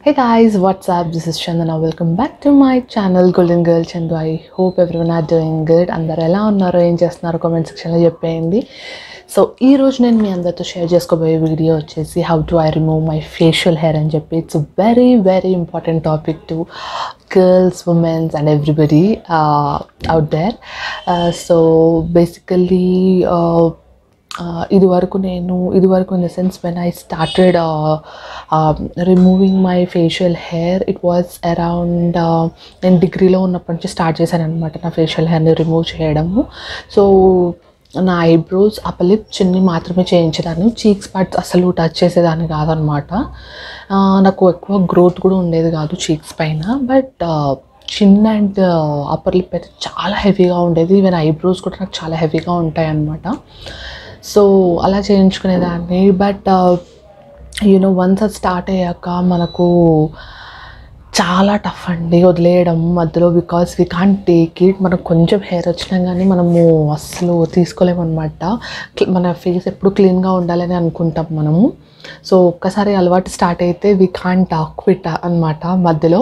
Hey guys, what's up? This is Chandana. Welcome back to my channel Golden Girl Chandu. I hope everyone are doing good. అందరు ఎలా ఉన్నారో ఏం చేస్తున్నారో comment సెక్షన్లో చెప్పేయండి so ఈ రోజు నేను మీ అందరితో షేర్ చేసుకోబోయే వీడియో వచ్చేసి how to I remove my facial hair అని చెప్పి it's very very important topic to girls womens and everybody out there so basically ఇది వరకు నేను ఇది వరకు in the sense when I started removing my facial hair it was around నేను డిగ్రీలో ఉన్నప్పటి నుంచి స్టార్ట్ చేశాను అనమాట నా ఫేషియల్ హెయిర్ని రిమూవ్ చేయడము సో నా ఐబ్రోస్ అప్పర్ లిప్ చిన్ని మాత్రమే చేయించేదాన్ని చీక్స్ పార్ట్స్ అసలు టచ్ చేసేదాన్ని కాదనమాట నాకు ఎక్కువ గ్రోత్ కూడా ఉండేది కాదు చీక్స్ పైన బట్ చిన్న అండ్ అప్పర్ లిప్ అయితే చాలా హెవీగా ఉండేది ఈవెన్ ఐబ్రోస్ కూడా నాకు చాలా హెవీగా ఉంటాయి అన్నమాట సో అలా చేయించుకునేదాన్ని బట్ యూనో వన్స్ అది స్టార్ట్ అయ్యాక మనకు చాలా టఫ్ అండి వదిలేయడం మధ్యలో because we can take it మనకు కొంచెం హెయిర్ వచ్చినా కానీ మనము అస్సలు తీసుకోలేమన్నమాట మన ఫేస్ ఎప్పుడు క్లీన్గా ఉండాలని అనుకుంటాం మనము సో ఒక్కసారి అలవాటు స్టార్ట్ అయితే వీ కాన్ టాక్ విట్ అనమాట మధ్యలో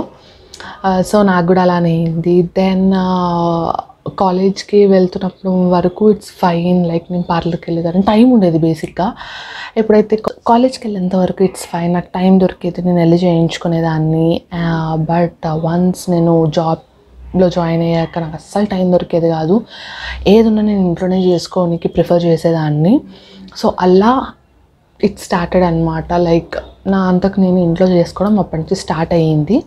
సో నాకు కూడా అలానే అయింది దెన్ కాలేజ్కి వెళ్తున్నప్పుడు వరకు ఇట్స్ ఫైన్ లైక్ నేను పార్లర్కి వెళ్ళేదాన్ని టైం ఉండేది బేసిక్గా ఎప్పుడైతే కాలేజ్కి వెళ్ళేంత వరకు ఇట్స్ ఫైన్ నాకు టైం దొరికేది నేను వెళ్ళి చేయించుకునేదాన్ని బట్ వన్స్ నేను జాబ్లో జాయిన్ అయ్యాక నాకు అస్సలు టైం దొరికేది కాదు ఏదున్నా నేను ఇంట్లోనే చేసుకోనికి ప్రిఫర్ చేసేదాన్ని సో అలా ఇట్ స్టార్టెడ్ అనమాట లైక్ నా అంతకు నేను ఇంట్లో చేసుకోవడం అప్పటి నుంచి స్టార్ట్ అయ్యింది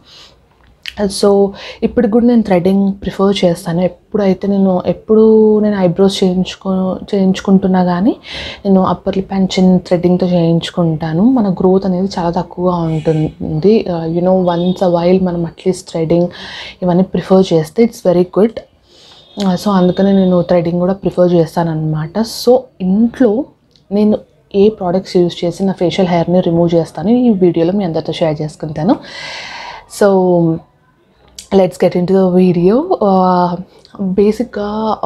సో ఇప్పుడు కూడా నేను థ్రెడ్డింగ్ ప్రిఫర్ చేస్తాను ఎప్పుడైతే నేను ఎప్పుడు నేను ఐబ్రోస్ చేయించుకో చేయించుకుంటున్నా కానీ నేను అప్పర్ లిప్ అండ్ చిన్ థ్రెడ్డింగ్తో చేయించుకుంటాను మన గ్రోత్ అనేది చాలా తక్కువగా ఉంటుంది యునో వన్స్ అ వైల్ మనం అట్లీస్ట్ థ్రెడ్డింగ్ ఇవన్నీ ప్రిఫర్ చేస్తే ఇట్స్ వెరీ గుడ్ సో అందుకనే నేను థ్రెడ్డింగ్ కూడా ప్రిఫర్ చేస్తాను అనమాట సో ఇంట్లో నేను ఏ ప్రోడక్ట్స్ యూజ్ చేసి నా ఫేషియల్ హెయిర్ని రిమూవ్ చేస్తాను ఈ వీడియోలో మీ అందరితో షేర్ చేసుకుంటాను so let's get into the video బేసిక్గా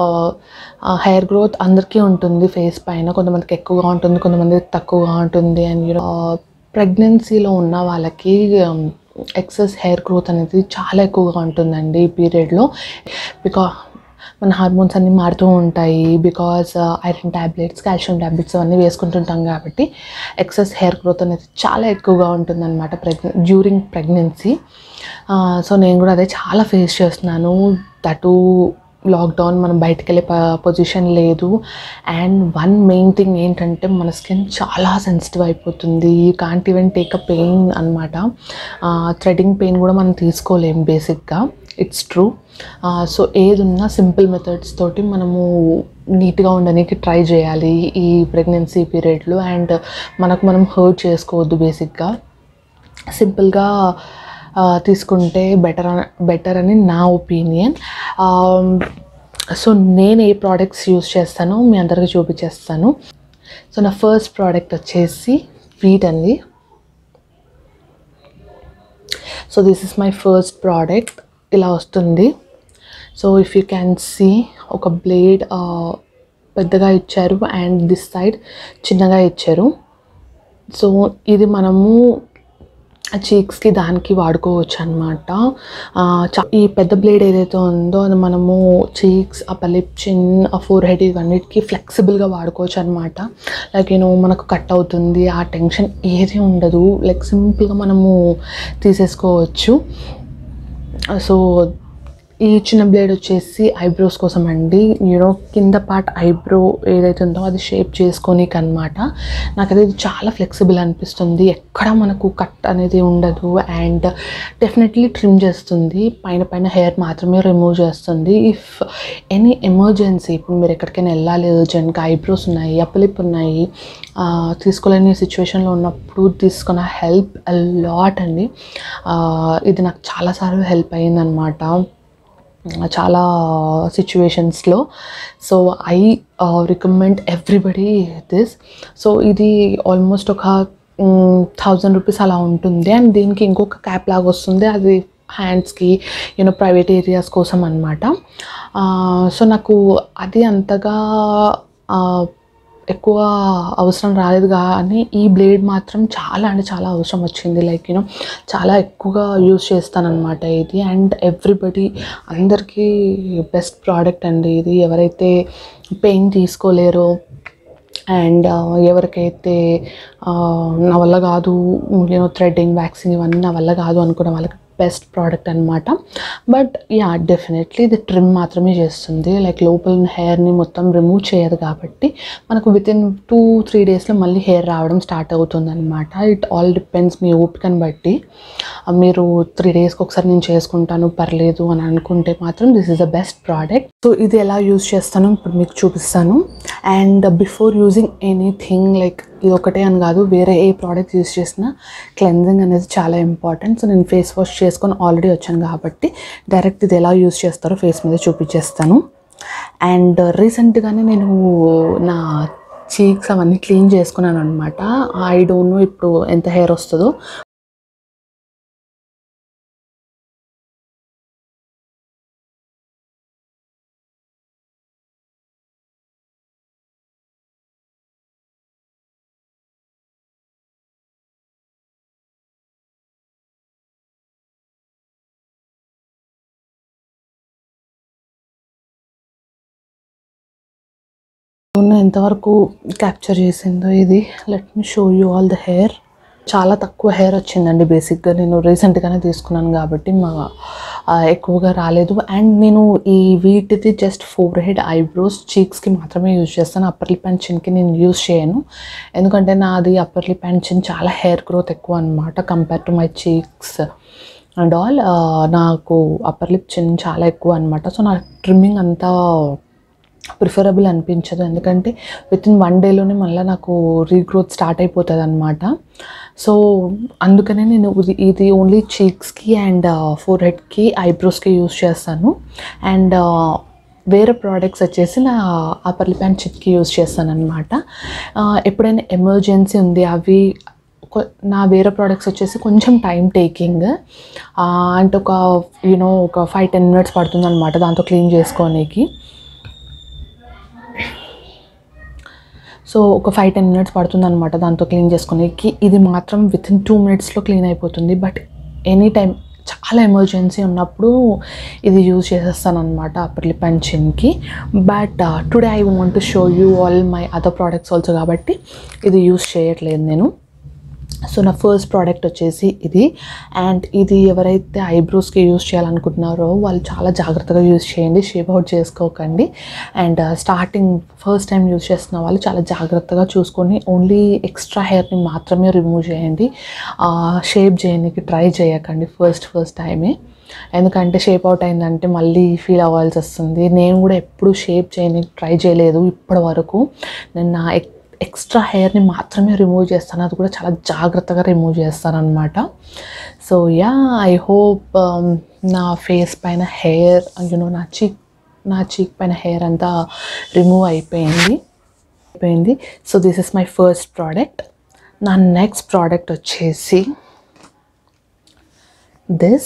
హెయిర్ గ్రోత్ అందరికీ ఉంటుంది ఫేస్ పైన కొంతమందికి ఎక్కువగా ఉంటుంది కొంతమందికి తక్కువగా ఉంటుంది అండ్ యూనో ప్రెగ్నెన్సీలో ఉన్న వాళ్ళకి ఎక్సెస్ హెయిర్ గ్రోత్ అనేది చాలా ఎక్కువగా ఉంటుందండి ఈ పీరియడ్లో బికా మన హార్మోన్స్ అన్నీ మారుతూ ఉంటాయి because iron tablets calcium tablets అవన్నీ వేసుకుంటుంటాం కాబట్టి ఎక్సెస్ హెయిర్ గ్రోత్ అనేది చాలా ఎక్కువగా ఉంటుందన్నమాట ప్రెగ్నె డ్యూరింగ్ ప్రెగ్నెన్సీ సో నేను కూడా అదే చాలా ఫేస్ చేస్తున్నాను దటు లాక్డౌన్ మనం బయటకు వెళ్ళే పొజిషన్ లేదు అండ్ వన్ మెయిన్ థింగ్ ఏంటంటే మన స్కిన్ చాలా సెన్సిటివ్ అయిపోతుంది you can't even take a pain అనమాట థ్రెడింగ్ పెయిన్ కూడా మనం తీసుకోలేం బేసిక్గా ఇట్స్ ట్రూ సో ఏదున్నా సింపుల్ మెథడ్స్ తోటి మనము నీట్గా ఉండడానికి ట్రై చేయాలి ఈ ప్రెగ్నెన్సీ పీరియడ్లో అండ్ మనకు మనం హర్ట్ చేసుకోవద్దు బేసిక్గా సింపుల్గా తీసుకుంటే బెటర్ బెటర్ అని నా ఒపీనియన్ సో నేను ఏ ప్రోడక్ట్స్ యూస్ చేస్తానో మీ అందరికీ చూపించేస్తాను సో నా ఫస్ట్ ప్రోడక్ట్ వచ్చేసి వీట్ అండి so this is my first product ఇలా వస్తుంది so if you can see ఒక బ్లేడ్ పెద్దగా ఇచ్చారు అండ్ దిస్ సైడ్ చిన్నగా ఇచ్చారు సో ఇది మనము చీక్స్కి దానికి వాడుకోవచ్చు అనమాట ఈ పెద్ద బ్లేడ్ ఏదైతే ఉందో అది మనము చీక్స్ ఆ లిప్ చిన్ ఆ ఫోర్ హెడ్ ఇవన్నిటికి ఫ్లెక్సిబుల్గా వాడుకోవచ్చు అనమాట లైక్ యూనో మనకు కట్ అవుతుంది ఆ టెన్షన్ ఏది ఉండదు లైక్ సింపుల్గా మనము తీసేసుకోవచ్చు సో ఈ చిన్న బ్లేడ్ వచ్చేసి ఐబ్రోస్ కోసం అండి యూనో కింద పార్ట్ ఐబ్రో ఏదైతే ఉందో అది షేప్ చేసుకోనీకి అనమాట నాకైతే ఇది చాలా ఫ్లెక్సిబుల్ అనిపిస్తుంది ఎక్కడ మనకు కట్ అనేది ఉండదు అండ్ డెఫినెట్లీ ట్రిమ్ చేస్తుంది పైన పైన హెయిర్ మాత్రమే రిమూవ్ చేస్తుంది ఇఫ్ ఎనీ ఎమర్జెన్సీ ఇప్పుడు మీరు ఎక్కడికైనా వెళ్ళాలి అర్జెంట్గా ఐబ్రోస్ ఉన్నాయి అప్పలిప్ ఉన్నాయి తీసుకోలేని సిచ్యువేషన్లో ఉన్నప్పుడు తీసుకున్న హెల్ప్ లాట్ అండి ఇది నాకు చాలాసార్లు హెల్ప్ అయ్యిందనమాట చాలా సిచ్యువేషన్స్లో so I recommend everybody this so ఇది ఆల్మోస్ట్ ఒక థౌజండ్ రూపీస్ అలా ఉంటుంది అండ్ దీనికి ఇంకొక క్యాప్ లాగా వస్తుంది అది హ్యాండ్స్కి యూనో ప్రైవేట్ ఏరియాస్ కోసం అనమాట సో నాకు అది అంతగా ఎక్కువ అవసరం రాలేదు కానీ ఈ బ్లేడ్ మాత్రం చాలా అంటే చాలా అవసరం వచ్చింది లైక్ యూనో చాలా ఎక్కువగా యూజ్ చేస్తానన్నమాట ఇది అండ్ ఎవ్రీబడి అందరికీ బెస్ట్ ప్రోడక్ట్ అండి ఇది ఎవరైతే పెయిన్ తీసుకోలేరో అండ్ ఎవరికైతే ఆ, నా వల్ల కాదు నేను థ్రెడ్డింగ్ వ్యాక్సింగ్ ఇవన్నీ నా వల్ల కాదు అనుకున్న వాళ్ళకి బెస్ట్ ప్రోడక్ట్ అనమాట బట్ యా డెఫినెట్లీ ఇది ట్రిమ్ మాత్రమే చేస్తుంది లైక్ లోపల ఉన్న హెయిర్ని మొత్తం రిమూవ్ చేయదు కాబట్టి మనకు విత్ ఇన్ టూ త్రీ డేస్లో మళ్ళీ హెయిర్ రావడం స్టార్ట్ అవుతుంది అనమాట ఇట్ ఆల్ డిపెండ్స్ మీ ఓపికని బట్టి ఆ, మీరు త్రీ డేస్కి ఒకసారి నేను చేసుకుంటాను పర్లేదు అని అనుకుంటే మాత్రం this is the best product so ఇది ఎలా యూజ్ చేస్తానో ఇప్పుడు మీకు చూపిస్తాను and before using anything like ఇది ఒకటే అని కాదు వేరే ఏ ప్రోడక్ట్ యూజ్ చేసినా క్లెన్జింగ్ అనేది చాలా ఇంపార్టెంట్ సో నేను ఫేస్ వాష్ చేసుకొని ఆల్రెడీ వచ్చాను కాబట్టి డైరెక్ట్ ఇది ఎలా యూజ్ చేస్తారో ఫేస్ మీద చూపించేస్తాను అండ్ రీసెంట్గానే నేను నా చీక్స్ అవన్నీ క్లీన్ చేసుకున్నాను అనమాట ఐ డోంట్ నో ఇప్పుడు ఎంత హెయిర్ వస్తుందో ఉన్న ఎంతవరకు క్యాప్చర్ చేసిందో ఇది let me show you all the hair చాలా తక్కువ హెయిర్ వచ్చిందండి బేసిక్గా నేను రీసెంట్గానే తీసుకున్నాను కాబట్టి మా ఆ, ఎక్కువగా రాలేదు అండ్ నేను ఈ వీటిది జస్ట్ ఫోర్ హెడ్ ఐబ్రోస్ చీక్స్కి మాత్రమే యూజ్ చేస్తాను అప్పర్ లిప్ అండ్ చిన్కి నేను యూజ్ చేయను ఎందుకంటే నాది అప్పర్ లిప్ అండ్ చిన్ చాలా హెయిర్ గ్రోత్ ఎక్కువ అనమాట compare to my cheeks and all నాకు అప్పర్ లిప్ చిన్ చాలా ఎక్కువ అనమాట సో నా ట్రిమ్మింగ్ అంతా ప్రిఫరబుల్ అనిపించదు ఎందుకంటే విత్ ఇన్ వన్ డేలోనే మళ్ళీ నాకు రీగ్రోత్ స్టార్ట్ అయిపోతుంది అనమాట సో అందుకనే నేను ఇది ఇది ఓన్లీ చీక్స్కి అండ్ ఫోర్ హెడ్కి ఐబ్రోస్కి యూస్ చేస్తాను అండ్ వేరే ప్రోడక్ట్స్ వచ్చేసి నా అప్పర్ లిప్ అండ్ చిట్కి యూస్ చేస్తాను అనమాట ఎప్పుడైనా ఎమర్జెన్సీ ఉంది అవి కొ- నా వేరే ప్రోడక్ట్స్ వచ్చేసి కొంచెం టైం టేకింగ్ అంటే ఒక యూనో ఒక ఫైవ్ టెన్ మినిట్స్ పడుతుంది అనమాట దాంతో క్లీన్ చేసుకోనికి సో ఒక ఫైవ్ టెన్ మినిట్స్ పడుతుంది అనమాట దాంతో క్లీన్ చేసుకునేకి ఇది మాత్రం విత్ ఇన్ టూ మినిట్స్లో క్లీన్ అయిపోతుంది బట్ ఎనీ టైం చాలా ఎమర్జెన్సీ ఉన్నప్పుడు ఇది యూజ్ చేసేస్తాను అనమాట అప్పర్ లిప్ అండ్ చిన్కి but today I want to show you all my other products also కాబట్టి ఇది యూజ్ చేయట్లేదు నేను సో నా ఫస్ట్ ప్రోడక్ట్ వచ్చేసి ఇది అండ్ ఇది ఎవరైతే ఐబ్రోస్కి యూస్ చేయాలనుకుంటున్నారో వాళ్ళు చాలా జాగ్రత్తగా యూస్ చేయండి షేప్ అవుట్ చేసుకోకండి and starting first time use చేస్తున్న వాళ్ళు చాలా జాగ్రత్తగా చూసుకొని ఓన్లీ ఎక్స్ట్రా హెయిర్ని మాత్రమే రిమూవ్ చేయండి షేప్ చేయడానికి ట్రై చేయకండి ఫస్ట్ ఫస్ట్ టైమే ఎందుకంటే షేప్ అవుట్ అయిందంటే మళ్ళీ ఫీల్ అవ్వాల్సి వస్తుంది నేను కూడా ఎప్పుడు షేప్ చేయడానికి ట్రై చేయలేదు ఇప్పటి వరకు నేను నా ఎక్- ఎక్స్ట్రా హెయిర్ని మాత్రమే రిమూవ్ చేస్తాను అది కూడా చాలా జాగ్రత్తగా రిమూవ్ చేస్తాను అనమాట సో యా ఐ హోప్ నా ఫేస్ పైన హెయిర్ యూనో నా చీక్ నా చీక్ పైన హెయిర్ అంతా రిమూవ్ అయిపోయింది అయిపోయింది so this is my first product నా నెక్స్ట్ ప్రోడక్ట్ వచ్చేసి దిస్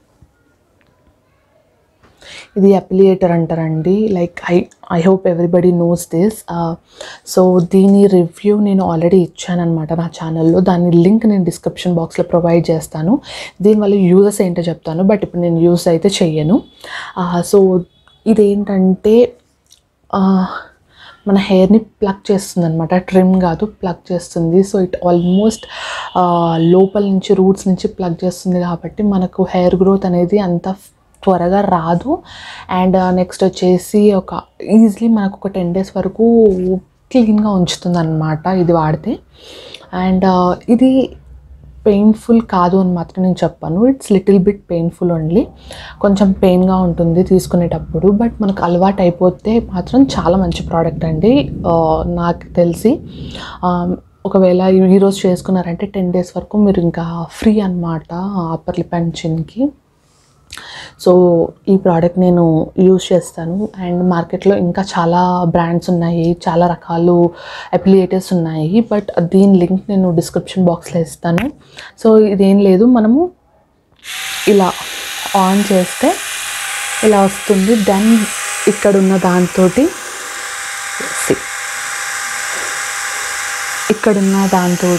ఇది అప్లియేటర్ అంటారండి like I I hope everybody knows this so దీని రివ్యూ నేను ఆల్రెడీ ఇచ్చానమాట నా ఛానల్లో దాని లింక్ నేను డిస్క్రిప్షన్ బాక్స్లో ప్రొవైడ్ చేస్తాను దీనివల్ల యూజెస్ ఏంటో చెప్తాను బట్ ఇప్పుడు నేను యూజ్ అయితే చెయ్యను సో ఇదేంటంటే ఆ, మన హెయిర్ని ప్లక్ చేస్తుంది అనమాట ట్రిమ్ కాదు ప్లక్ చేస్తుంది సో ఇట్ ఆల్మోస్ట్ లోపల నుంచి రూట్స్ నుంచి ప్లక్ చేస్తుంది కాబట్టి మనకు హెయిర్ గ్రోత్ అనేది అంత త్వరగా రాదు అండ్ నెక్స్ట్ వచ్చేసి ఒక ఈజీలీ మనకు ఒక టెన్ డేస్ వరకు క్లీన్గా ఉంచుతుంది అనమాట ఇది వాడితే అండ్ ఇది పెయిన్ఫుల్ కాదు అని మాత్రం నేను చెప్పాను it's little bit painful only కొంచెం పెయిన్గా ఉంటుంది తీసుకునేటప్పుడు బట్ మనకు అలవాటు అయిపోతే మాత్రం చాలా మంచి ప్రోడక్ట్ అండి ఆ, నాకు తెలిసి ఆ, ఒకవేళ ఈరోజు చేసుకున్నారంటే టెన్ డేస్ వరకు మీరు ఇంకా ఫ్రీ అనమాట అప్పర్ లిప్ అండ్ చిన్కి సో ఈ ప్రోడక్ట్ నేను యూజ్ చేస్తాను అండ్ మార్కెట్లో ఇంకా చాలా బ్రాండ్స్ ఉన్నాయి చాలా రకాలు అప్లియేటర్స్ ఉన్నాయి బట్ దీని లింక్ నేను డిస్క్రిప్షన్ బాక్స్లో ఇస్తాను సో ఇదేం లేదు మనము ఇలా ఆన్ చేస్తే ఇలా వస్తుంది దెన్ ఇక్కడ ఉన్న దాంతో ఇక్కడున్న దాంతో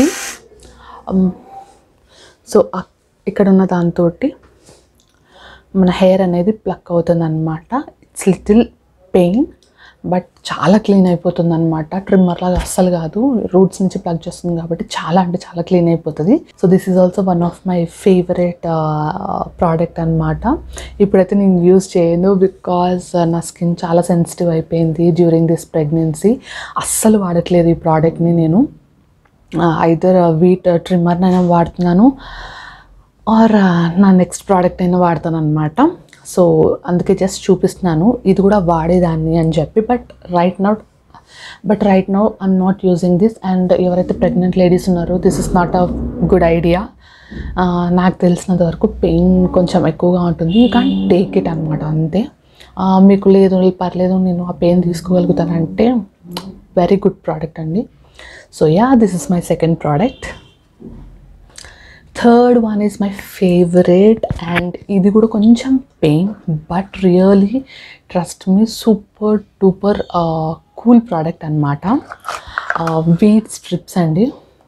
సో ఇక్కడున్న దాంతో మన హెయిర్ అనేది ప్లక్ అవుతుంది అనమాట ఇట్స్ లిటిల్ పెయిన్ బట్ చాలా క్లీన్ అయిపోతుంది అనమాట ట్రిమ్మర్ లాగా అస్సలు కాదు రూట్స్ నుంచి ప్లగ్ చేస్తుంది కాబట్టి చాలా అంటే చాలా క్లీన్ అయిపోతుంది so this is also one of my favourite product అనమాట ఇప్పుడైతే నేను యూజ్ చేయను బికాజ్ నా స్కిన్ చాలా సెన్సిటివ్ అయిపోయింది డ్యూరింగ్ దిస్ ప్రెగ్నెన్సీ అస్సలు వాడట్లేదు ఈ ప్రోడక్ట్ని నేను ఐదర్ వీట్ ట్రిమ్మర్నైనా వాడుతున్నాను ఆర్ నా నెక్స్ట్ ప్రోడక్ట్ అయినా వాడతాను అనమాట సో అందుకే జస్ట్ చూపిస్తున్నాను ఇది కూడా వాడేదాన్ని అని చెప్పి but right now but right now I'm not using this and ఎవరైతే ప్రెగ్నెంట్ లేడీస్ ఉన్నారో this is not a good idea నాకు తెలిసినంత వరకు పెయిన్ కొంచెం ఎక్కువగా ఉంటుంది యూ క్యాన్ టేక్ ఇట్ అనమాట అంతే ఆ, మీకు లేదు పర్లేదు నేను ఆ పెయిన్ తీసుకోగలుగుతానంటే వెరీ గుడ్ ప్రోడక్ట్ అండి so ya this is my second product third one is my favourite and ఇది కూడా కొంచెం pain but really trust me super duper cool product అనమాట వీట్ స్ట్రిప్స్ అండి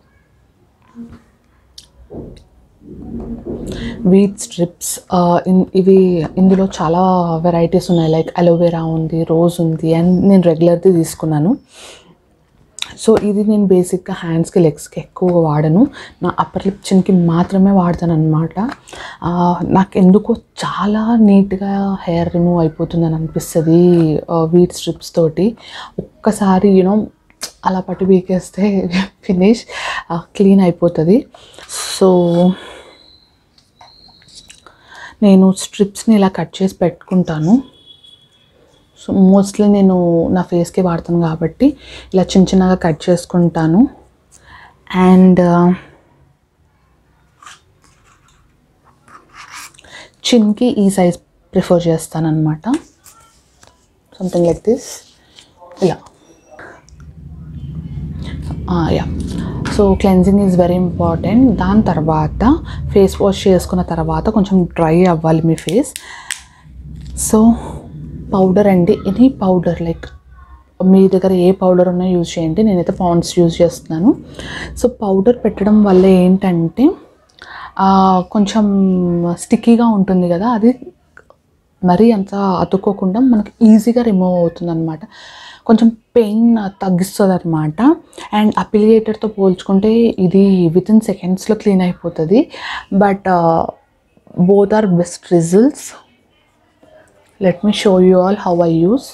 వీట్ స్ట్రిప్స్ ఇవి ఇందులో చాలా వెరైటీస్ ఉన్నాయి లైక్ అలోవెరా ఉంది రోజ్ ఉంది అండ్ నేను రెగ్యులర్ది తీసుకున్నాను సో ఇది నేను బేసిక్గా హ్యాండ్స్కి లెగ్స్కి ఎక్కువగా వాడను నా అప్పర్ లిప్ చిన్కి మాత్రమే వాడతాను అనమాట నాకు ఎందుకో చాలా నీట్గా హెయిర్ రిమూవ్ అయిపోతుందని అనిపిస్తుంది వీట్ స్ట్రిప్స్ తోటి ఒక్కసారి యూనో అలా పట్టి బీకేస్తే ఫినిష్ క్లీన్ అయిపోతుంది సో నేను స్ట్రిప్స్ని ఇలా కట్ చేసి పెట్టుకుంటాను సో మోస్ట్లీ నేను నా ఫేస్కి వాడతాను కాబట్టి ఇలా చిన్న చిన్నగా కట్ చేసుకుంటాను అండ్ చిన్కి ఈ సైజ్ ప్రిఫర్ చేస్తాను అనమాట సంథింగ్ లైక్ దిస్ ఇలా ya so cleansing is very important దాని తర్వాత ఫేస్ వాష్ చేసుకున్న తర్వాత కొంచెం డ్రై అవ్వాలి మీ ఫేస్ సో పౌడర్ అండి ఎనీ పౌడర్ లైక్ మీ దగ్గర ఏ పౌడర్ ఉన్నా యూజ్ చేయండి నేనైతే పౌండ్స్ యూజ్ చేస్తున్నాను సో పౌడర్ పెట్టడం వల్ల ఏంటంటే ఆ, కొంచెం స్టిక్కీగా ఉంటుంది కదా అది మరీ అంత అతుక్కోకుండా మనకి ఈజీగా రిమూవ్ అవుతుంది అనమాట కొంచెం పెయిన్ తగ్గిస్తుంది అనమాట అండ్ అపిలియేటర్తో పోల్చుకుంటే ఇది విత్ ఇన్ సెకండ్స్లో క్లీన్ అయిపోతుంది but both are best results let me show you all how I use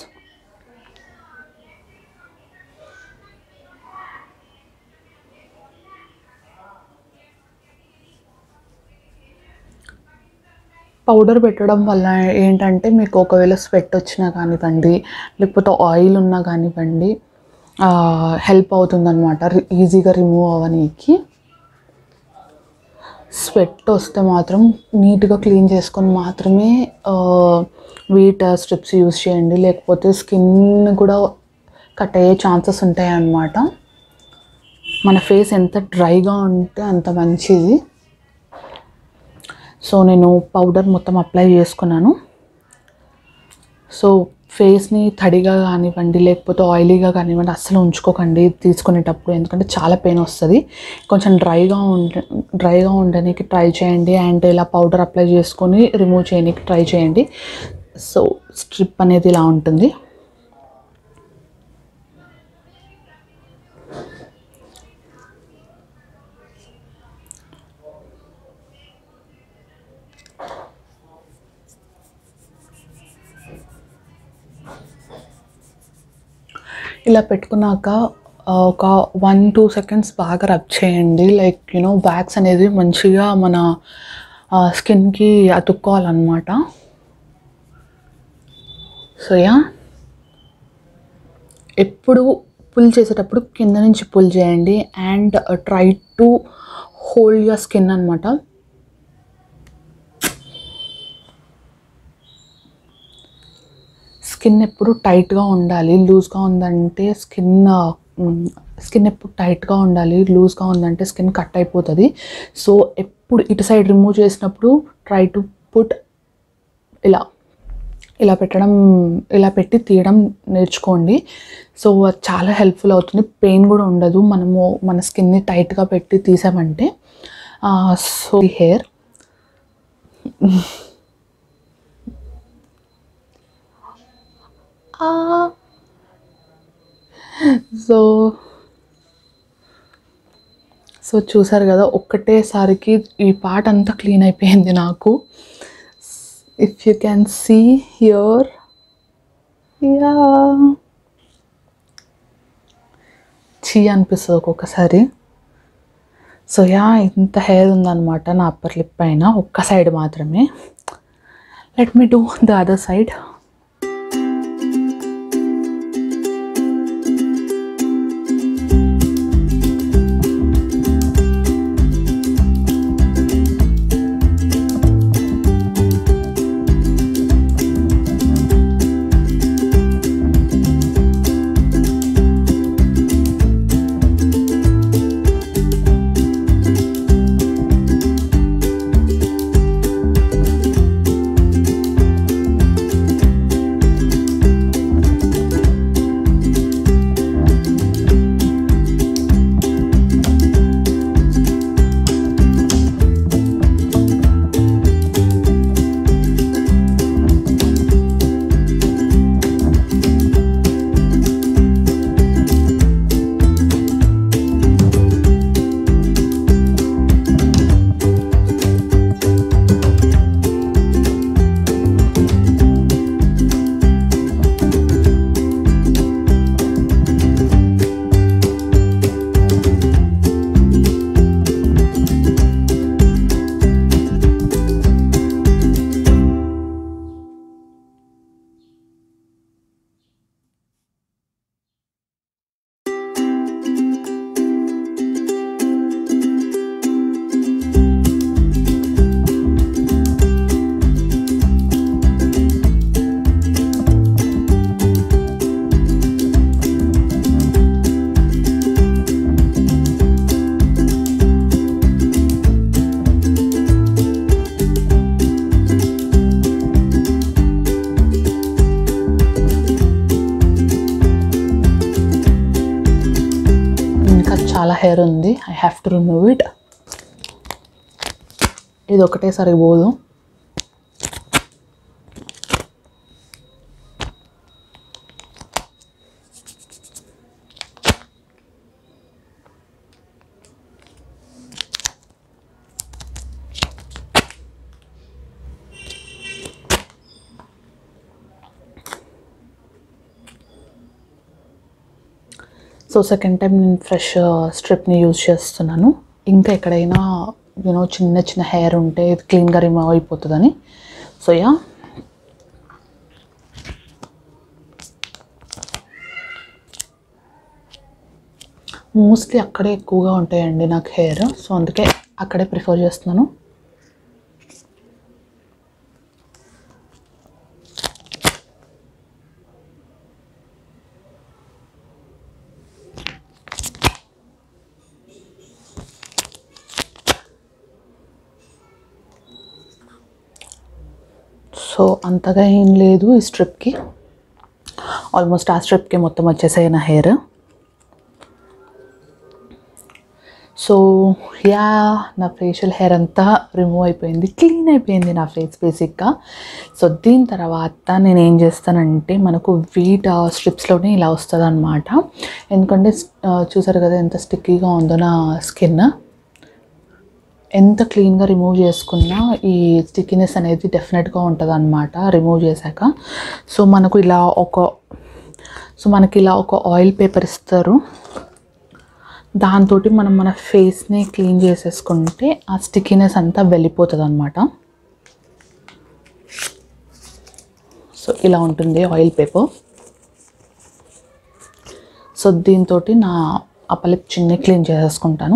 powder పెట్టడం వల్ల ఏంటంటే మీకు ఒకవేళ స్వెట్ వచ్చినా కానివ్వండి లేకపోతే ఆయిల్ ఉన్నా కానివ్వండి హెల్ప్ అవుతుందన్నమాట ఈజీగా రిమూవ్ అవ్వనీకి స్వెట్ వస్తే మాత్రం నీట్గా క్లీన్ చేసుకొని మాత్రమే వీట్ స్ట్రిప్స్ యూస్ చేయండి లేకపోతే స్కిన్ కూడా కట్ అయ్యే ఛాన్సెస్ ఉంటాయి అన్నమాట మన ఫేస్ ఎంత డ్రైగా ఉంటే అంత మంచిది సో నేను పౌడర్ మొత్తం అప్లై చేసుకున్నాను సో ఫేస్ని తడిగా కానివ్వండి లేకపోతే ఆయిలీగా కానివ్వండి అస్సలు ఉంచుకోకండి తీసుకునేటప్పుడు ఎందుకంటే చాలా పెయిన్ వస్తుంది కొంచెం డ్రైగా ఉండ డ్రైగా ఉండడానికి ట్రై చేయండి అండ్ ఇలా పౌడర్ అప్లై చేసుకొని రిమూవ్ చేయడానికి ట్రై చేయండి సో స్ట్రిప్ అనేది ఇలా ఉంటుంది ఇలా పెట్టుకున్నాక ఆ, ఒక వన్ టూ సెకండ్స్ బాగా రబ్ చేయండి లైక్ యూనో వ్యాక్స్ అనేది మంచిగా మన స్కిన్కి అతుక్కోవాలన్నమాట సో యా ఎప్పుడు పుల్ చేసేటప్పుడు కింద నుంచి పుల్ చేయండి and try to hold your skin అనమాట స్కిన్ ఎప్పుడు టైట్గా ఉండాలి లూజ్గా ఉందంటే స్కిన్ స్కిన్ ఎప్పుడు టైట్గా ఉండాలి లూజ్గా ఉందంటే స్కిన్ కట్ అయిపోతుంది సో ఎప్పుడు ఇటు సైడ్ రిమూవ్ చేసినప్పుడు ట్రై టు పుట్ ఇలా ఇలా పెట్టడం ఇలా పెట్టి తీయడం నేర్చుకోండి సో అది చాలా హెల్ప్ఫుల్ అవుతుంది పెయిన్ కూడా ఉండదు మనము మన స్కిన్ని టైట్గా పెట్టి తీసామంటే సో హెయిర్ సో సో చూసారు కదా ఒక్కటేసారికి ఈ పార్ట్ అంతా క్లీన్ అయిపోయింది నాకు if you can see here ya చీ అనిపిస్తుంది ఒక్కొక్కసారి సో యా ఇంత హెయిర్ ఉందన్నమాట నా అప్పర్ లిప్ పైన ఒక్క సైడ్ మాత్రమే let me do the other side ఇంకా చాలా హెయిర్ ఉంది I have to remove it ఇది ఒకటేసారి పోదు సో సెకండ్ టైం నేను ఫ్రెష్ స్ట్రిప్ని యూజ్ చేస్తున్నాను ఇంకా ఎక్కడైనా యూనో చిన్న చిన్న హెయిర్ ఉంటే ఇది క్లీన్గా రిమూవ్ అయిపోతుందని సో యా మోస్ట్లీ అక్కడే ఎక్కువగా ఉంటాయండి నాకు హెయిర్ సో అందుకే అక్కడే ప్రిఫర్ చేస్తున్నాను సో అంతగా ఏం లేదు ఈ స్ట్రిప్కి ఆల్మోస్ట్ ఆ స్ట్రిప్కి మొత్తం వచ్చేసాయి నా హెయిర్ సో యా నా ఫేషియల్ హెయిర్ అంతా రిమూవ్ అయిపోయింది క్లీన్ అయిపోయింది నా ఫేస్ బేసిక్గా సో దీని తర్వాత నేను ఏం చేస్తానంటే మనకు వీట్ స్ట్రిప్స్లోనే ఇలా వస్తుంది అనమాట ఎందుకంటే ఆ, చూసారు కదా ఎంత స్టిక్కీగా ఉందో నా స్కిన్ ఎంత క్లీన్గా రిమూవ్ చేసుకున్నా ఈ స్టిక్కినెస్ అనేది డెఫినెట్గా ఉంటుంది అనమాట రిమూవ్ చేశాక సో మనకు ఇలా ఒక సో మనకి ఇలా ఒక ఆయిల్ పేపర్ ఇస్తారు దాంతో మనం మన ఫేస్ని క్లీన్ చేసేసుకుంటే ఆ స్టిక్కినెస్ అంతా వెళ్ళిపోతుంది అనమాట సో ఇలా ఉంటుంది ఆయిల్ పేపర్ సో దీంతో నా అప్పలిప్ చిన్ని క్లీన్ చేసేసుకుంటాను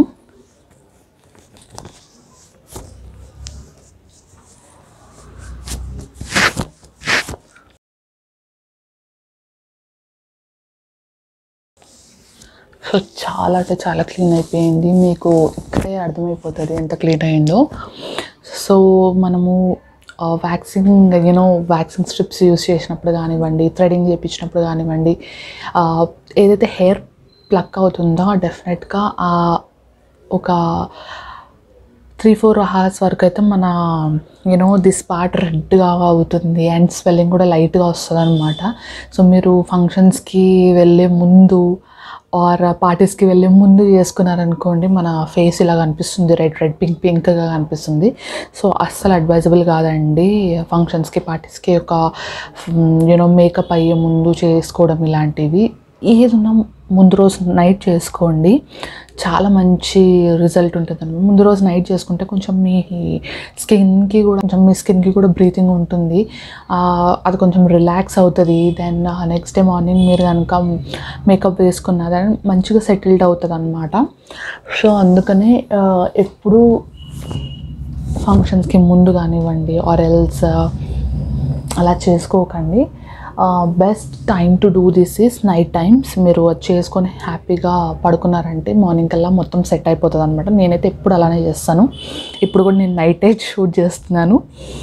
సో చాలా అంటే చాలా క్లీన్ అయిపోయింది మీకు ఇక్కడే అర్థమైపోతుంది ఎంత క్లీన్ అయిందో సో మనము waxing you know waxing strips use చేసినప్పుడు కానివ్వండి థ్రెడింగ్ చేయించినప్పుడు కానివ్వండి ఆ, ఏదైతే హెయిర్ ప్లక్ అవుతుందో డెఫినెట్గా ఆ ఒక త్రీ ఫోర్ అవర్స్ వరకు అయితే మన యూనో దిస్ పార్ట్ రెడ్గా అవుతుంది అండ్ స్వెల్లింగ్ కూడా లైట్గా వస్తుంది అనమాట సో మీరు ఫంక్షన్స్కి వెళ్ళే ముందు ఆర్ పార్టీస్కి వెళ్ళే ముందు చేసుకున్నారనుకోండి మన ఫేస్ ఇలా కనిపిస్తుంది రెడ్ రెడ్ పింక్ పింక్గా కనిపిస్తుంది సో అస్సలు అడ్వైజబుల్ కాదండి ఫంక్షన్స్కి పార్టీస్కి ఒక యూనో మేకప్ అయ్యే ముందు చేసుకోవడం ఇలాంటివి ఏదున్నా ముందు రోజు నైట్ చేసుకోండి చాలా మంచి రిజల్ట్ ఉంటుంది అనమాట ముందు రోజు నైట్ చేసుకుంటే కొంచెం మీ స్కిన్కి కూడా కొంచెం మీ స్కిన్కి కూడా బ్రీతింగ్ ఉంటుంది ఆ, అది కొంచెం రిలాక్స్ అవుతుంది దెన్ నెక్స్ట్ డే మార్నింగ్ మీరు కనుక మేకప్ వేసుకున్న దాన్ని మంచిగా సెటిల్డ్ అవుతుంది అనమాట సో అందుకనే ఆ, ఎప్పుడు ఫంక్షన్స్కి ముందు కానివ్వండి ఆర్ ఎల్స్ అలా చేసుకోకండి best time to do this is night times మీరు అది చేసుకొని హ్యాపీగా పడుకున్నారంటే మార్నింగ్ కల్లా మొత్తం సెట్ అయిపోతుంది అనమాట నేనైతే ఎప్పుడు అలానే చేస్తాను ఇప్పుడు కూడా నేను నైటే షూట్ చేస్తున్నాను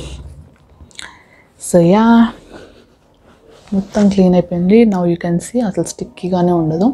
సో యా మొత్తం క్లీన్ అయిపోయింది నవ్ యూ కెన్ సీ అసలు స్టిక్కీగానే ఉండదు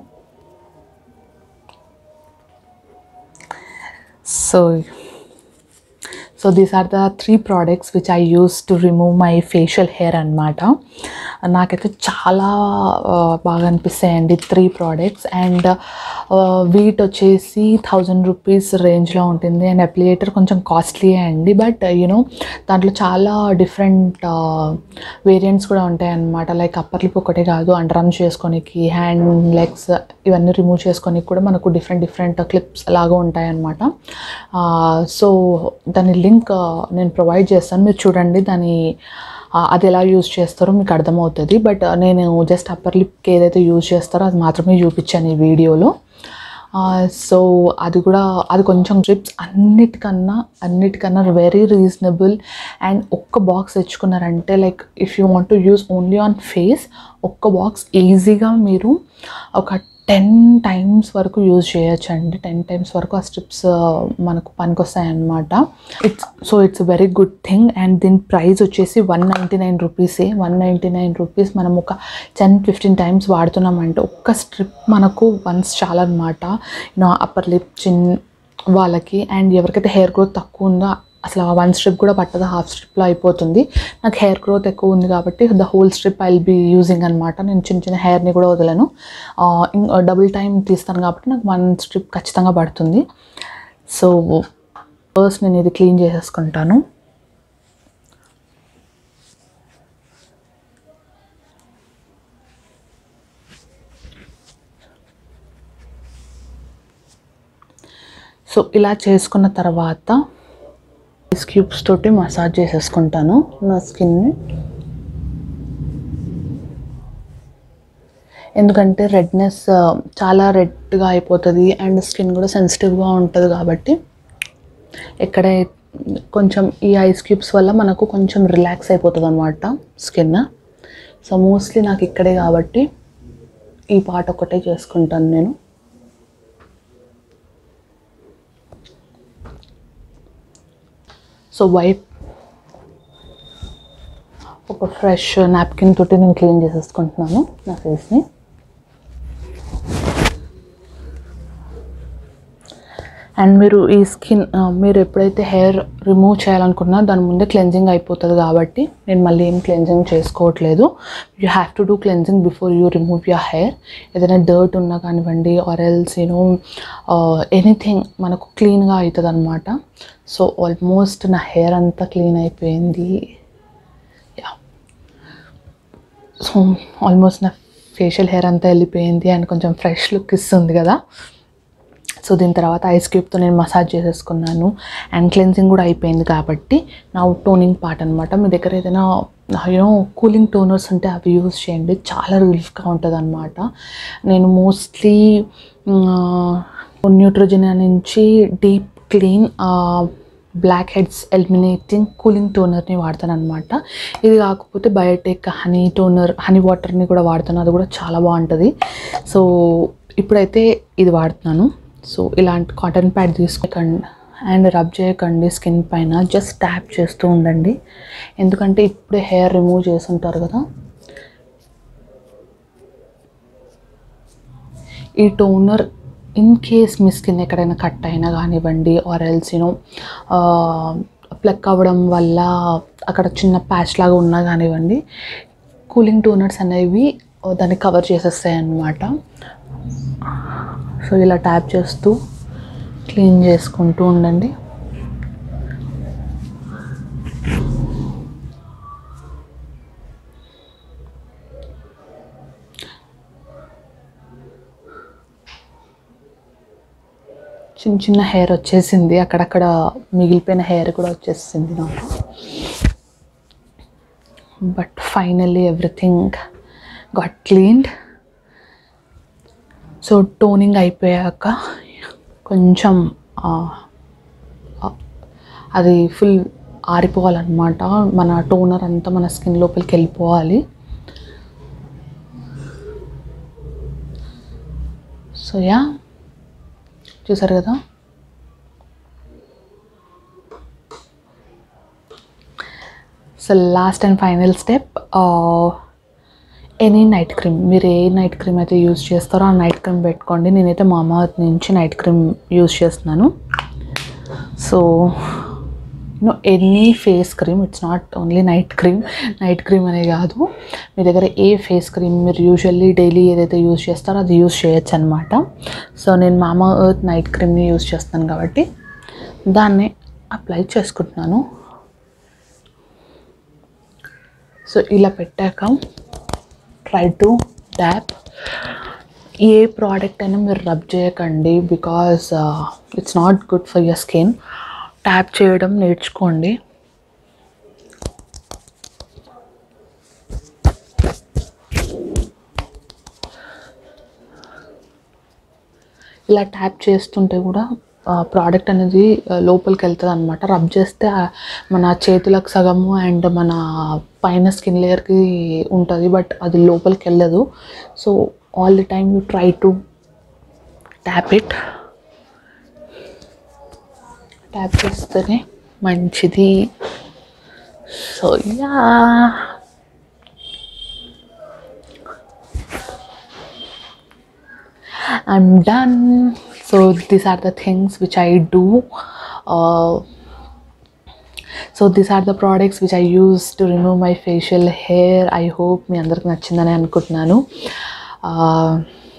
so so these are the three products which I use to remove my facial hair అనమాట నాకైతే చాలా ఆ, బాగా అనిపిస్తాయండి త్రీ ప్రోడక్ట్స్ అండ్ వీట్ వచ్చేసి థౌజండ్ రూపీస్ రేంజ్లో ఉంటుంది అండ్ అప్లియేటర్ కొంచెం కాస్ట్లీ అండి బట్ యూనో దాంట్లో చాలా డిఫరెంట్ వేరియంట్స్ కూడా ఉంటాయి అన్నమాట లైక్ అప్పర్ లిప్ ఒకటే కాదు అండర్ ఆర్మ్స్ చేసుకోనికి హ్యాండ్ లెగ్స్ ఇవన్నీ రిమూవ్ చేసుకోనికి కూడా మనకు డిఫరెంట్ డిఫరెంట్ క్లిప్స్ లాగా ఉంటాయి అన్నమాట సో దాని లింక్ నేను ప్రొవైడ్ చేస్తాను మీరు చూడండి దాని ఆ, అది ఎలా యూజ్ చేస్తారో మీకు అర్థమవుతుంది బట్ నేను జస్ట్ అప్పర్ లిప్కి ఏదైతే యూజ్ చేస్తారో అది మాత్రమే చూపించాను ఈ వీడియోలో సో అది కూడా అది కొంచెం ట్రిప్స్ అన్నిటికన్నా అన్నిటికన్నా వెరీ రీజనబుల్ అండ్ ఒక్క బాక్స్ తెచ్చుకున్నారంటే like if you want to use only on face ఒక్క బాక్స్ ఈజీగా మీరు ఒక టెన్ టైమ్స్ వరకు యూజ్ చేయొచ్చు అండి టెన్ టైమ్స్ వరకు ఆ స్ట్రిప్స్ మనకు పనికొస్తాయి అన్నమాట it's so it's very good thing and దీని ప్రైస్ వచ్చేసి వన్ నైంటీ నైన్ రూపీసే వన్ నైంటీ నైన్ రూపీస్ మనం ఒక టెన్ ఫిఫ్టీన్ టైమ్స్ వాడుతున్నామంటే ఒక్క స్ట్రిప్ మనకు వన్స్ చాలా అనమాట యూనో అప్పర్ లిప్ చిన్ వాళ్ళకి అండ్ ఎవరికైతే హెయిర్ గ్రోత్ తక్కువ ఉందో అసలు ఆ వన్ స్ట్రిప్ కూడా పట్టదు హాఫ్ స్ట్రిప్లో అయిపోతుంది నాకు హెయిర్ గ్రోత్ ఎక్కువ ఉంది కాబట్టి the whole strip I be using అనమాట నేను చిన్న చిన్న హెయిర్ని కూడా వదలను డబుల్ టైం తీస్తాను కాబట్టి నాకు వన్ స్ట్రిప్ ఖచ్చితంగా పడుతుంది సో ఫస్ట్ నేను ఇది క్లీన్ చేసేసుకుంటాను సో ఇలా చేసుకున్న తర్వాత ఐస్ క్యూబ్స్ తోటి మసాజ్ చేసేసుకుంటాను నా స్కిన్ని ఎందుకంటే రెడ్నెస్ చాలా రెడ్గా అయిపోతుంది అండ్ స్కిన్ కూడా సెన్సిటివ్గా ఉంటుంది కాబట్టి ఎక్కడే కొంచెం ఈ ఐస్ క్యూబ్స్ వల్ల మనకు కొంచెం రిలాక్స్ అయిపోతుంది అనమాట స్కిన్ సో మోస్ట్లీ నాకు ఇక్కడే కాబట్టి ఈ పార్ట్ ఒకటే చేసుకుంటాను నేను సో వైప్ ఒక ఫ్రెష్ నాప్కిన్ తోటి నేను క్లీన్ చేసేసుకుంటున్నాను నా ఫేస్ని అండ్ మీరు ఈ స్కిన్ మీరు ఎప్పుడైతే హెయిర్ రిమూవ్ చేయాలనుకున్నా దాని ముందే క్లెన్జింగ్ అయిపోతుంది కాబట్టి నేను మళ్ళీ ఏం క్లెన్జింగ్ చేసుకోవట్లేదు you have to do cleansing before you remove your hair ఏదైనా డర్ట్ ఉన్నా కానివ్వండి ఆర్ ఎల్స్ యూనో ఎనీథింగ్ మనకు క్లీన్గా అవుతుంది అనమాట సో ఆల్మోస్ట్ నా హెయిర్ అంతా క్లీన్ అయిపోయింది యా సో ఆల్మోస్ట్ నా ఫేషియల్ హెయిర్ అంతా వెళ్ళిపోయింది అండ్ కొంచెం ఫ్రెష్ లుక్ ఇస్తుంది కదా సో దీని తర్వాత ఐస్ క్యూబ్తో నేను మసాజ్ చేసేసుకున్నాను అండ్ క్లెన్సింగ్ కూడా అయిపోయింది కాబట్టి నా టోనింగ్ పార్ట్ అనమాట మీ దగ్గర ఏదైనా యూనో కూలింగ్ టోనర్స్ ఉంటే అవి యూజ్ చేయండి చాలా రిలీఫ్గా ఉంటుంది అనమాట నేను మోస్ట్లీ న్యూట్రోజెనియా నుంచి deep clean blackheads eliminating cooling టోనర్ని వాడతాను అనమాట ఇది కాకపోతే బయోటెక్ హనీ టోనర్ హనీ వాటర్ని కూడా వాడతాను అది కూడా చాలా బాగుంటుంది సో ఇప్పుడైతే ఇది వాడుతున్నాను సో ఇలాంటి కాటన్ ప్యాడ్ తీసుకొని అండ్ రబ్ చేయకండి స్కిన్ పైన జస్ట్ ట్యాప్ చేస్తూ ఉండండి ఎందుకంటే ఇప్పుడే హెయిర్ రిమూవ్ చేసి ఉంటారు కదా ఈ టోనర్ ఇన్ కేస్ మీ స్కిన్ ఎక్కడైనా కట్ అయినా కానివ్వండి ఆర్ ఎల్స్ యూనో ప్లక్ అవ్వడం వల్ల అక్కడ చిన్న ప్యాచ్ లాగా ఉన్నా కానివ్వండి కూలింగ్ టోనర్స్ అనేవి దాన్ని కవర్ చేసేస్తాయి అన్నమాట సో ఇలా ట్యాప్ చేస్తూ క్లీన్ చేసుకుంటూ ఉండండి చిన్న చిన్న హెయిర్ వచ్చేసింది అక్కడక్కడ మిగిలిపోయిన హెయిర్ కూడా వచ్చేసింది నాకు but finally everything got cleaned so toning అయిపోయాక కొంచెం ఆ, ఆ, అది ఫుల్ ఆరిపోవాలన్నమాట మన టోనర్ అంతా మన స్కిన్ లోపలికి వెళ్ళిపోవాలి సో యా చూసారు కదా so last and final step any night cream మీరు ఏ నైట్ క్రీమ్ అయితే యూజ్ చేస్తారో ఆ నైట్ క్రీమ్ పెట్టుకోండి నేనైతే మామా నుంచి నైట్ క్రీమ్ యూజ్ చేస్తున్నాను so no any face cream it's not only night cream night cream అనే కాదు మీ దగ్గర ఏ ఫేస్ క్రీమ్ మీరు యూజువల్లీ డైలీ ఏదైతే యూజ్ చేస్తారో అది యూజ్ చేయొచ్చు అనమాట సో నేను మామా ఎర్త్ నైట్ క్రీమ్ని యూజ్ చేస్తాను కాబట్టి దాన్ని అప్లై చేసుకుంటున్నాను సో ఇలా పెట్టాక ట్రై టు ట్యాప్ ఏ ప్రోడక్ట్ అయినా మీరు రబ్ చేయకండి because it's not good for your skin tap చేయడం నేర్చుకోండి ఇలా ట్యాప్ చేస్తుంటే కూడా ప్రోడక్ట్ అనేది ఆ, లోపలికి వెళ్తుంది అనమాట రబ్ చేస్తే ఆ, మన చేతులకు సగము అండ్ మన పైన స్కిన్ లేయర్కి ఉంటుంది బట్ అది లోపలికి వెళ్ళదు so all the time you try to tap it tap చేస్తేనే మంచిది so yeah I'm done. So these are the things which I do. Uh, so these are the products which I use to remove my facial hair. I hope మీ అందరికి నచ్చిందని అనుకుంటున్నాను Uh,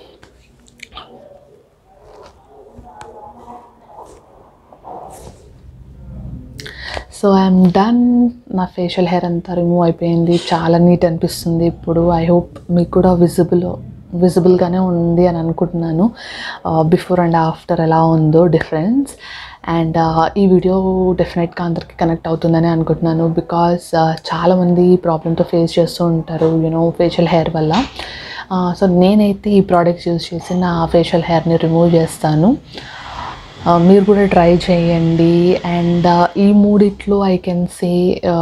so I'm done నా facial hair అంతా remove అయిపోయింది చాలా neat అనిపిస్తుంది ఇప్పుడు ఐ హోప్ మీకు కూడా విజిబుల్ విజిబుల్గానే ఉంది అని అనుకుంటున్నాను బిఫోర్ అండ్ ఆఫ్టర్ ఎలా ఉందో డిఫరెన్స్ అండ్ ఈ వీడియో డెఫినెట్గా అందరికీ కనెక్ట్ అవుతుందని అనుకుంటున్నాను బికాస్ చాలామంది ఈ ప్రాబ్లమ్తో ఫేస్ చేస్తూ ఉంటారు యూనో ఫేషియల్ హెయిర్ వల్ల సో నేనైతే ఈ ప్రోడక్ట్స్ యూజ్ చేసి నా ఫేషియల్ హెయిర్ని రిమూవ్ చేస్తాను ఆ, మీరు కూడా ట్రై చేయండి అండ్ ఈ మూడిట్లో I can say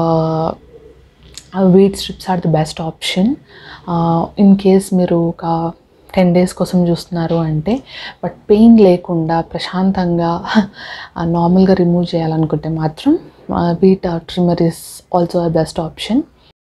Veet strips are the best option in case మీరు ఒక టెన్ డేస్ కోసం చూస్తున్నారు అంటే బట్ పెయిన్ లేకుండా ప్రశాంతంగా నార్మల్గా రిమూవ్ చేయాలనుకుంటే మాత్రం Veet trimmer is also a best option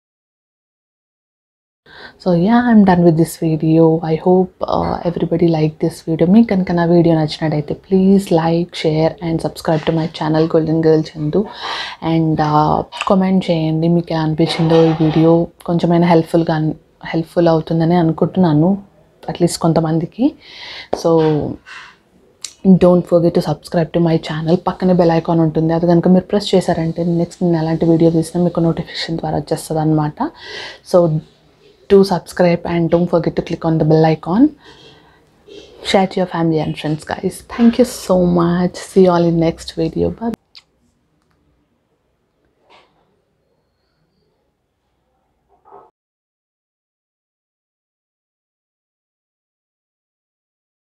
so yeah I'm done with this video I hope everybody like this video మీకు కనుక నా వీడియో నచ్చినట్టయితే please like share and subscribe to my channel golden girl Chandu and comment చేయండి మీకు ఎలా అనిపించిందో ఈ video కొంచెమైనా హెల్ప్ఫుల్గా హెల్ప్ఫుల్ అవుతుందని అనుకుంటున్నాను అట్లీస్ట్ కొంతమందికి so don't forget to subscribe to my channel పక్కనే బెల్ ఐకాన్ ఉంటుంది అది కనుక మీరు ప్రెస్ చేశారంటే నెక్స్ట్ నేను ఎలాంటి వీడియో తీసినా మీకు నోటిఫికేషన్ ద్వారా వచ్చేస్తుంది అనమాట so do subscribe and don't forget to click on the bell icon share to your family and friends guys thank you so much see you all in next video bye